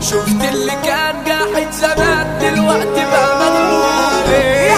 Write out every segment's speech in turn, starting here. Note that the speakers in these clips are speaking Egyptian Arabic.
شفت اللي كان قاعد زمان دلوقتي بقى مغلوب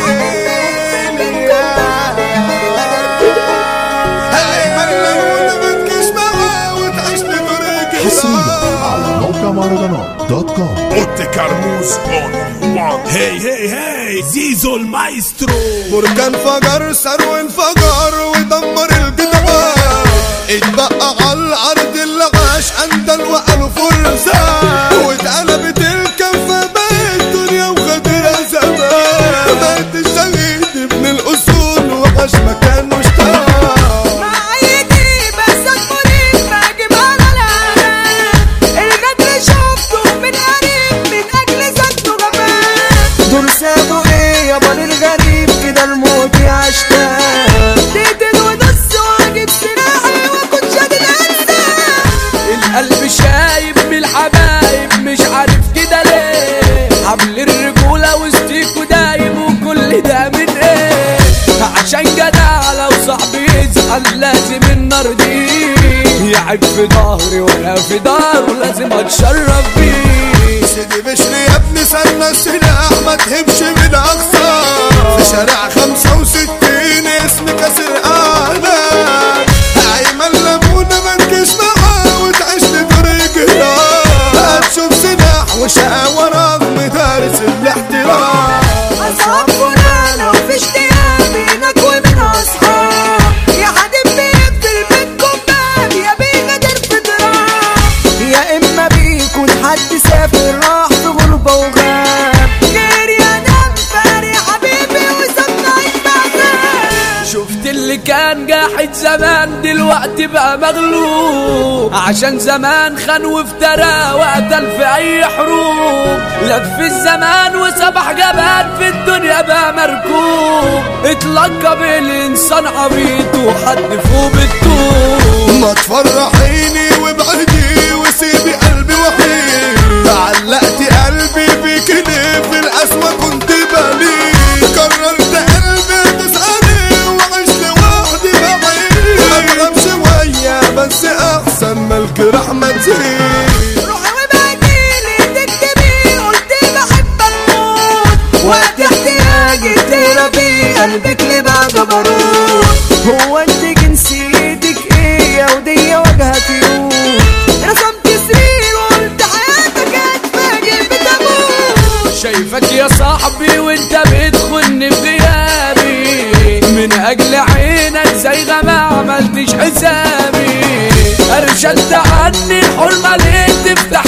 حصريا على موقع مهرجانات دوت كوم Otte Carmus on one هي هي هي زيزو المايسترو بركان فجر ثروه انفجر ودمر الجدعان اتبقى على الارض اللي عاش اندل وقالوا فرسان واتقلبت الكفه بقت دنيا وخدرها زمان بقت الشهيد ابن الاصول وعاش مكان مشتاق معايدي بس المريض بجيب على العالم الغدر شفته من قريب من اجل زنته جمال دول سابوا ايه يابا للغريب كده الموت يعشتاق تقتل ونص واجيب سلاحي واكون شادد انسان القلب شايب من الحبايب مش عارف كده ليه حبل الرجولة وسطيكوا دايم وكل ده من ايه عشان جدع لو صاحبي يزعل لازم النار دي يعب في ظهري وانا في داره لازم اتشرف بيه سيدي بشري يا ابني سنة السلاح ما تهبش من اقصى في شارع خمسة وستين اسم كسر اعلام ايمن لمونة ما تجيش معاه وتعيش لطريق هلال هتشوف سلاح وشقاوة رغم دارس الاحترام أصحابنا لو في اشتياق بينك وبين أصحاب يا حد بيقفل بيتكم باب يا بيغادر في دراع يا إما بيكون حد سافر راح في غربة وغاب غير يا دم فاري حبيبي وسابنا يتبعزل شفت اللي كان قاعد زمان دلوقتي بقى مغلوب عشان زمان خان وافترى وقتل في اي حروب لف الزمان وسبح جبان في الدنيا بقى مركوب اتلقى بالانسان عبيط وحد فوق بالطوب ما تفرحيني وابعدي وسيبي قلبي وحيد علقتي قلبي بيك ليه في القسوة كنت بليد قررت قلبي تسألي وعيش لوحدي بعيد أغرب شوية بس أحسن ملك رحمة تزيد روحي وبعديلي تكتبي قلت بحبك موت وقت احتياجي تربي قلبك لبعد جبروت هو انت جنسيتك ايه يا ودي وجهك يوم رسمت سرير وقلت حياتك هتفاجئ بتموت شايفك يا صاحبي وانت بتخن في غيابي من اجل عينك زي ما عملتش حسابي ارشدت عني الحرمة ليه تفتح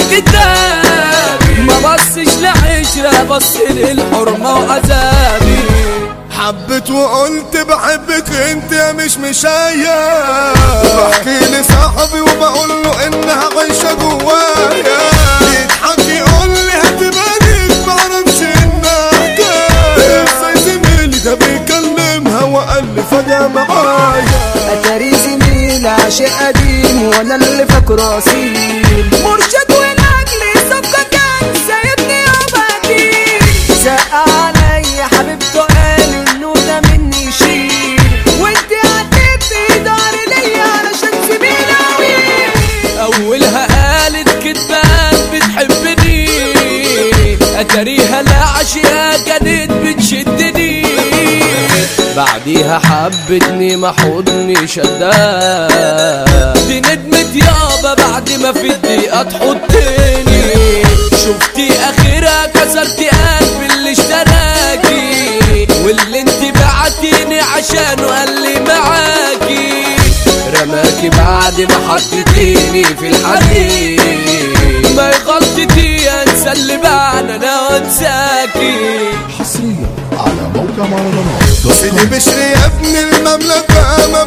كتابي ما بصش لعشرة بص للحرمة وعذابي حبيت وقلت بحبك انت يا مش مشايا بحكي لصاحبي وبقول له انها عايشة جوايا يضحك يقول لي هتبارك معرفش انها حكاية ازاي زميلي ده بيكلمها وقال لي فجأة معايا اتاري زميل عاشق قديم وانا اللي فاكره اصيل مرشد والاجل صفقه كان سايبني ابدي زق عليا حبيبته قال انه ده مني يشيل وانت عديت في داري ليا علشان زميلي اولها قالت كدبان بتحبني اتاريها لا عشيها كانت بتشدني بعديها حبتني ما حضني شدها دي ندمت يابا بعد ما في الدقيقة تحطني شفتي اخرها كسرتي قلبي اللي اشتراكي واللي انت بعتيني عشانه قال لي معاكي رماكي بعد ما حطيتيني في الحديد ما غلطتي انسى اللي بعد انا وانساكي حصريا على موقع مهرجانات دوت سيدي كوم بشري يا ابن المملكة ما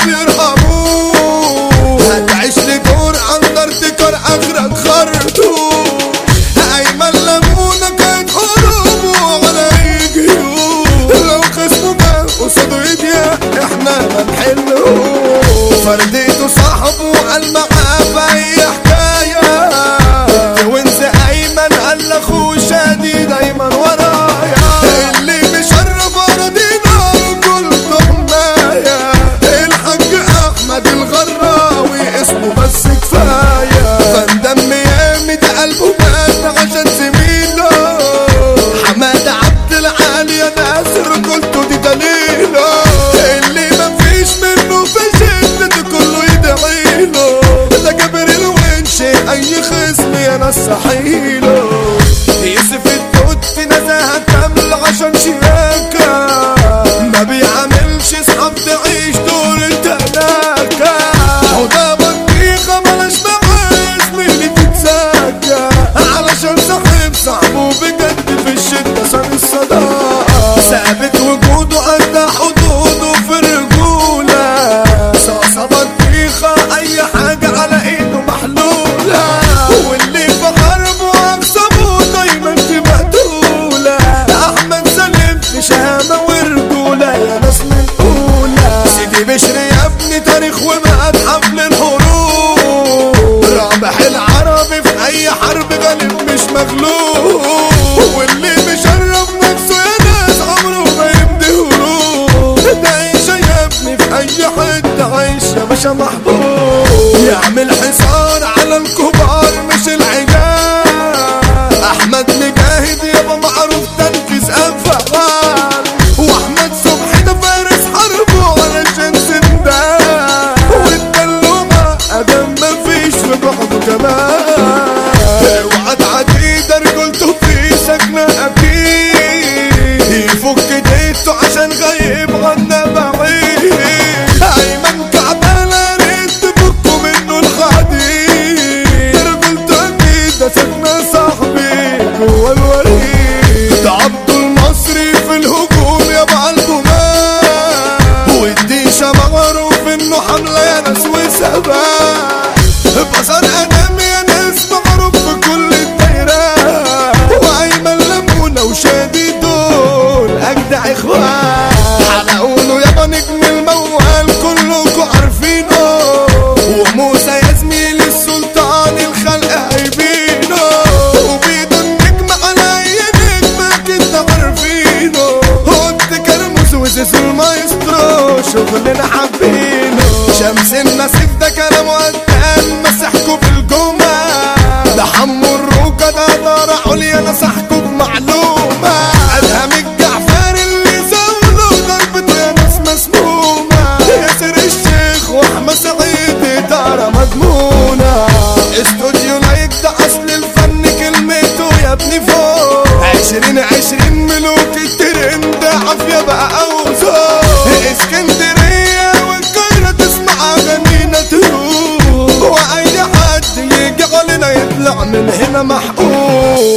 بيرحموه هتعيش لدور اندرتكر اخرك خرطوم ايمن لمونة كانت حروبه على يجيوه لو خصمه جه قصاده يضيق احنا ما نحلوه فرديته صاحبه قال معاه في اي حكاية وانت ايمن قال لاخوه شادي دايما ورايا اللي مشرف اراضينا كل حماية الحاج احمد الغراوي اسمه بس كفاية رسحيله يوسف التوت نزاهة كامل عشان شياكة ما بيعملش صحاب تعيش دور التلاكة وده بطيخة ملاش معاش مين تتساكى علشان صاحب صاحبه بجد في الشدة صار الصداقة ثابت وجوده قد حدوده في الرجولة صاصة بطيخة أي حاجة على إيده محلولة واللي في حربه أكسبه دايما في مقتولة أحمد سلم في شهامة ورجولة يا ناس من أولى سيدي بشر يا ابني تاريخ ومتحف للحروب رابح العربي في أي حرب غالب مش مغلوب واللي مشرف نفسه يا ناس عمره ما يمضي هروب ده عيش يا ابني في أي حتة عيش يا باشا محبوب يعمل حصار على الكبار مش العجال أحمد مجاهد يابا معروف تنفيذ أفعال وأحمد صبحي ده فارس حربه علشان سندان والدلومة أدم مفيش في بعضه كمان اوعى تعدي ده رجولته في سكنة أكيد يفك ديته عشان غايب عنا بعيد أيمن كعبالة ريت تفكوا منه الحديد رجولته أكيد ده سكنة صاحبي جوا الوريد ده عبد المصري في الهجوم يا معلمات والديشة معروف انه حملة يا ناس وسبات بصر ادم يا ناس معروف في كل الدايرات وايمن لمونة وشادي دول اجدع اخوان حلقوله يابا نجم الموال كلكوا عارفينه وموسى يا زميلي السلطان الخلق هيبينه وبيده النجم على اي نجمة كنت عارفينه هوت كرموس وزيزو المايسترو شغلنا حابينه شمس النسيف ده كلام وقتان مسحكوا بالجمع ده حمو الروكة ده نار عليا نصحكوا بمعلومة ادهم الجعفر اللي زولوا ضربته يا ناس مسمومة ياسر الشيخ واحمد سعيد ادارة مضمونة استوديو لايك ده اصل الفن كلمته يا ابني فوق عشرين عشرين ملوك الترند عافية بقى اوزار اسكندرية والقاهرة تسمع اغانينا تروح واي حد يجي علينا يطلع من هنا محقوق